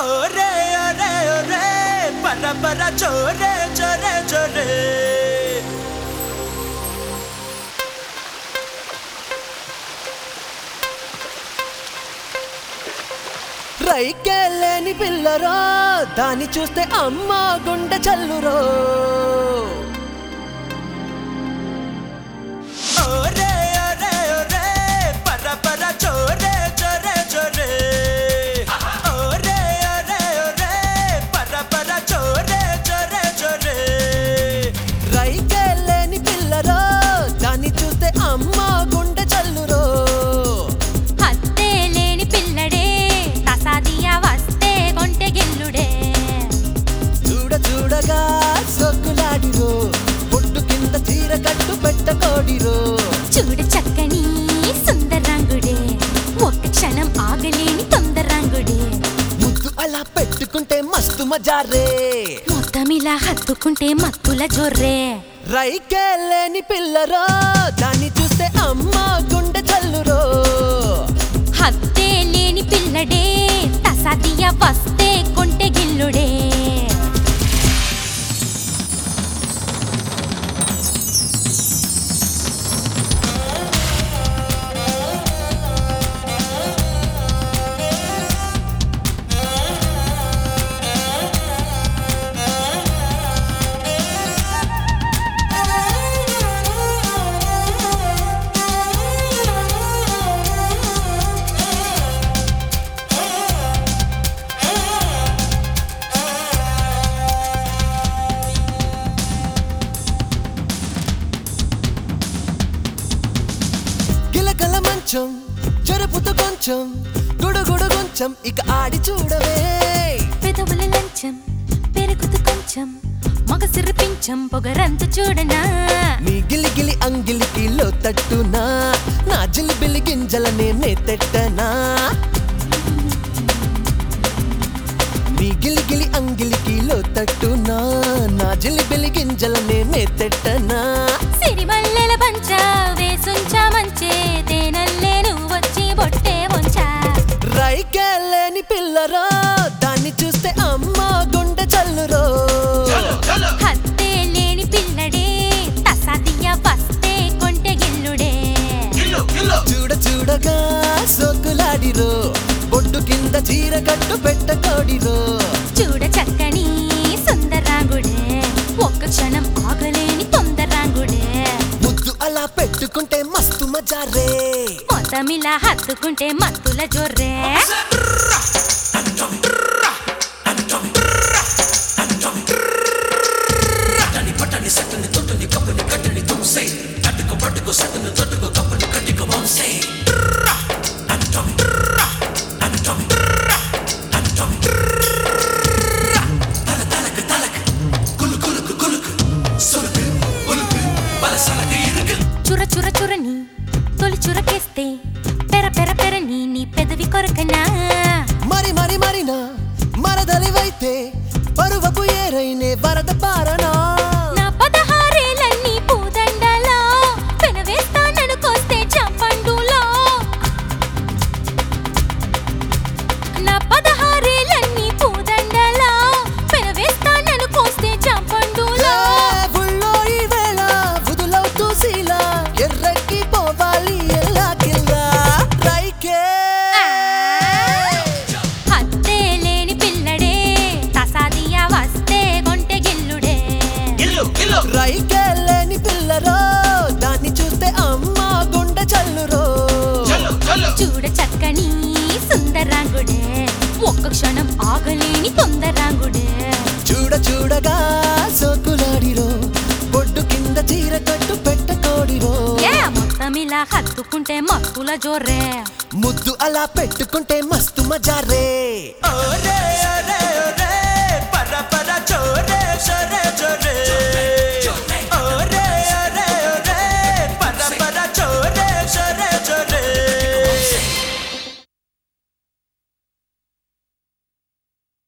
ఓరే ఓరే ఓరే పర పర చోరే చోరే చోరే రైకెళ్ళని పిల్లరో దాన్ని చూస్తే అమ్మ గుండె చల్లురో ఓరే ఓరే ఓరే పర పర చోరే చోరే చోరే ఓరే ఓరే ఓరే పర పర చోరే చోరే చోరే రైకెళ్ళని పిల్లరో దాన్ని చూస్తే అమ్మ గుండె చల్లురో హత్తే లేని పిల్లడే తసాదియ వస్తే కొంటె గిల్లుడే చూడ చూడగా సొక్కులాడిరో పొట్టు కింద చీర కట్టు పెట్టకోడిరో చూడ చక్కని సుందరంగుడే ఒక్క క్షణం ఆగలేని తొందరంగుడే ముద్దు అలా పెట్టుకుంటే మస్తు మజారే మొత్తం ఇలా హత్తుకుంటే మత్తుల జొర్రే రైకెళ్ళని పిల్లరో దాన్ని చూస్తే అమ్మ గుండె చల్లురో హత్తే లేని పిల్లడే తసాదియ వస్తే కొంటె గిల్లుడే గిలకల మంచం జరుపుతూ కొంచెం గుడుగుడు కొంచెం ఇక ఆడి చూడవే పెదవుల లంచం పెరుగుతు కొంచెం మగ సిరిపించం పొగరంత చూడనా నీ గిలి గిలి అంగిలికి లో తట్టునా నా జిలిబిలి గింజలనే మేతెట్టనా నీ గిలి గిలి అంగిలికి లో తట్టునా నా జిలిబిలి గింజలనే మేతెట్టనా సిరిమల్లెల పంచ వేసుంచా మంచే తేనల్లే నువ్వు వచ్చి బొట్టే వంచా రైకెళ్ళని పిల్లరో దాన్ని చూస్తే అమ్మ గుండె చల్లురో హత్తే లేని పిల్లడే తసాదియ వస్తే కొంటె గిల్లుడే చూడ చూడగా సోకులాడిరో బొడ్డు కింద చీర కట్టు పెట్టకోడిరో చూడ చక్కని సుందరాంగుడే ఒక్క క్షణం ఆగలేని తొందరాంగుడే ముద్దు అలా పెట్టుకుంటే మస్తు మజారే మొత్తమిలా హత్తుకుంటే మత్తుల జొర్రే చుర చుర చురని తొలి చురకేస్తే పెర పెర పెరని నీ పెదవి కొరకనా మరి మరి మరినా మరదలివైతే పరువపు ఏరైనే వరద పారనా నా పదహారేలన్నీ పూదండలో పెనవేస్తాననుకొస్తే చంపండులో నా పదహారేలన్నీ పూదండలో పెనవేస్తాననుకొస్తే చంపండులో ఏ ఊళ్ళో ఈ వేళ వదులవుతూ శీల ఎర్రకి పోవాలి ఎల్లా కిల్లా రైకే హత్తే లేని పిల్లడే తసాదియ వస్తే కొంటె గిల్లుడే గిల్లు గిల్లు రైకెళ్ళని పిల్లరో దాన్ని చూస్తే అమ్మ గుండె చల్లురో చలో చలో చూడ చక్కని సుందరాంగుడే ఒక్క క్షణం ఆగలేని తొందరాంగుడే చూడ చూడగా సోకులాడిరో బొడ్డు కింద చీర కట్టు పెట్టకోడిరో ఏ మొత్తం ఇలా హత్తుకుంటే మత్తుల జోర్రే ముద్దు అలా పెట్టుకుంటే మస్తు మజారే ఓరే ఓరే ఓరే పర పర చోరే చోరే